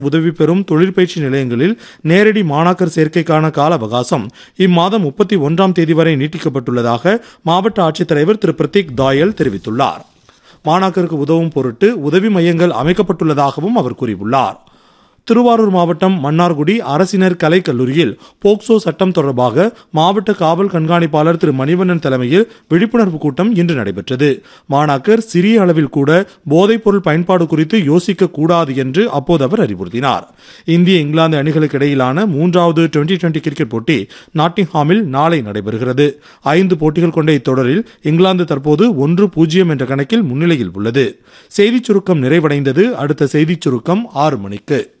உதவி பெறும் தொழிற்பயிற்சி நிலையங்களில் நேரடி மாணாக்கர் சேர்க்கைக்கான கால அவகாசம் இம்மாதம் முப்பத்தி ஒன்றாம் தேதி வரை நீட்டிக்கப்பட்டுள்ளதாக மாவட்ட ஆட்சித்தலைவர் திரு பிரதீக் தாயல் தெரிவித்துள்ளார் மாணாக்கருக்கு உதவும் பொருட்டு உதவி மையங்கள் அமைக்கப்பட்டுள்ளதாகவும் அவர் கூறியுள்ளார் திருவாரூர் மாவட்டம் மன்னார்குடி அரசினர் கலைக் கல்லூரியில் போக்சோ சட்டம் தொடர்பாக மாவட்ட காவல் கண்காணிப்பாளர் திரு மணிவண்ணன் தலைமையில் விழிப்புணர்வு கூட்டம் இன்று நடைபெற்றது மாணாக்கர் சிறிய அளவில் கூட போதைப்பொருள் பயன்பாடு குறித்து யோசிக்க கூடாது என்று அப்போது அவர் அறிவுறுத்தினார் இந்திய இங்கிலாந்து அணிகளுக்கு இடையிலான மூன்றாவது டுவெண்டி டுவெண்டி கிரிக்கெட் போட்டி நாட்டிங்ஹாமில் நாளை நடைபெறுகிறது ஐந்து போட்டிகள் கொண்ட இத்தொடரில் இங்கிலாந்து தற்போது ஒன்று பூஜ்ஜியம் என்ற கணக்கில் முன்னிலையில் உள்ளது செய்திச் சுருக்கம் நிறைவடைந்தது அடுத்த செய்திச் சுருக்கம் ஆறு மணிக்கு